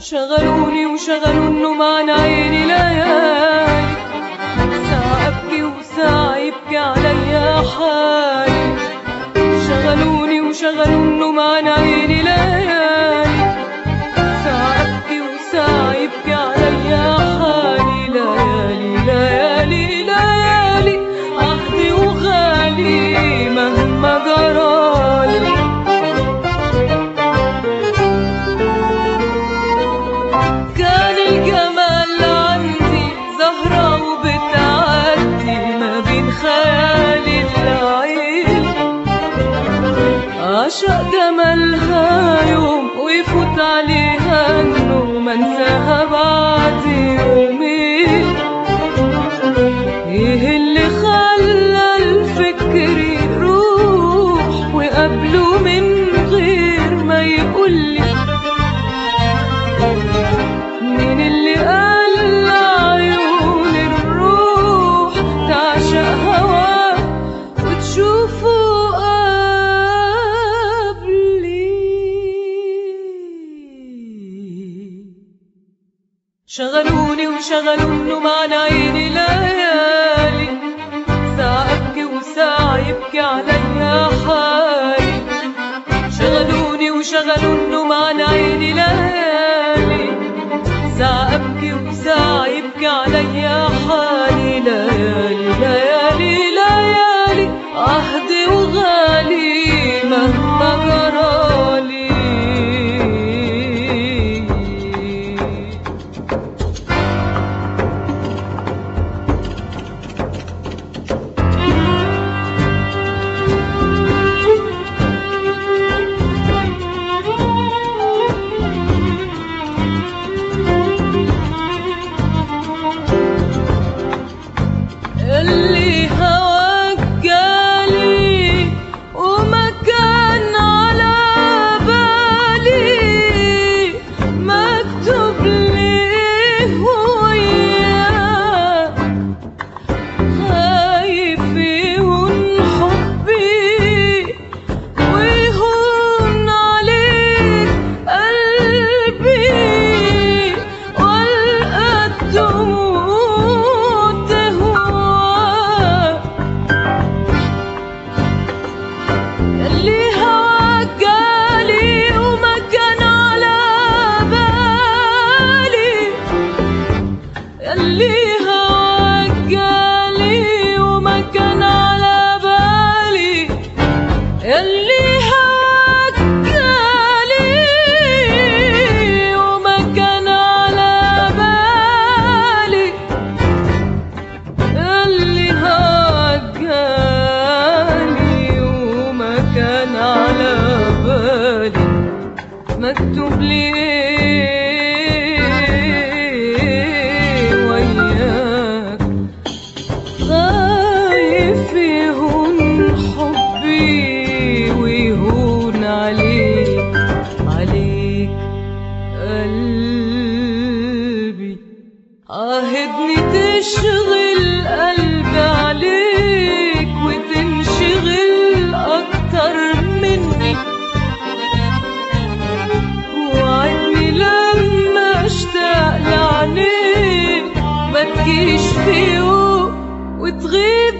شغلوني وشغلوا النوم عن عيني ليالي ساعة أبكي وساعة يبكي عليا حالي شغلوني وشغلوا النوم عن عيني ليالي ساعة أبكي وساعة يبكي عليا حالي ليالي ليالي ليالي عهدي وغالي مهما جرالي كان الجمال عندي زهرة وبتعدي ما بين خيالي العين عشق جمالها يوم ويفوت عليها النوم انساها بعد يومين ايه اللي خلى الفكر يروح وقبله من غير ما يقولي مين اللي قال لعيون الروح تعشق هواه وتشوفه قبلي شغلوني وشغلوا النوم عن عيني ليالي ساعة أبكي وساعة يبكي عليا حالي شغلوني وشغلوا النوم عن عيني ليالي ساعة أبكي وساعة يبكي عليا حالي ليالي ليالي ليالي عهدي وغالي مهما جرالي اللي هواك جالي وما كان على بالي مكتوب لي وياك خايف يهون حبي ويهون عليك قلبي والقى تموت هواك اللي هواك جالي وما كان على بالي اللي هواك جالي وما كان على بالي اللي هواك جالي وما كان على بالي اللي هواك جالي وما كان على بالي مكتوب لي إيه وياك خايف يهون حبي ويهون عليك عليك قلبي عاهدني تشغل قلبي عليك وتنشغل أكتر مني وعدني لما اشتاق لعينيك ما تجيش في يوم وتغيب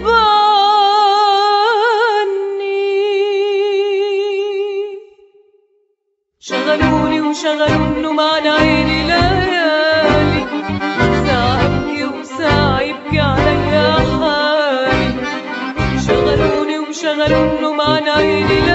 عني شغلوني وشغلوا النوم عن عيني ليالي ساعة أبكي وساعة يبكي عليا حالي شغلوني وشغلوا النوم عن عيني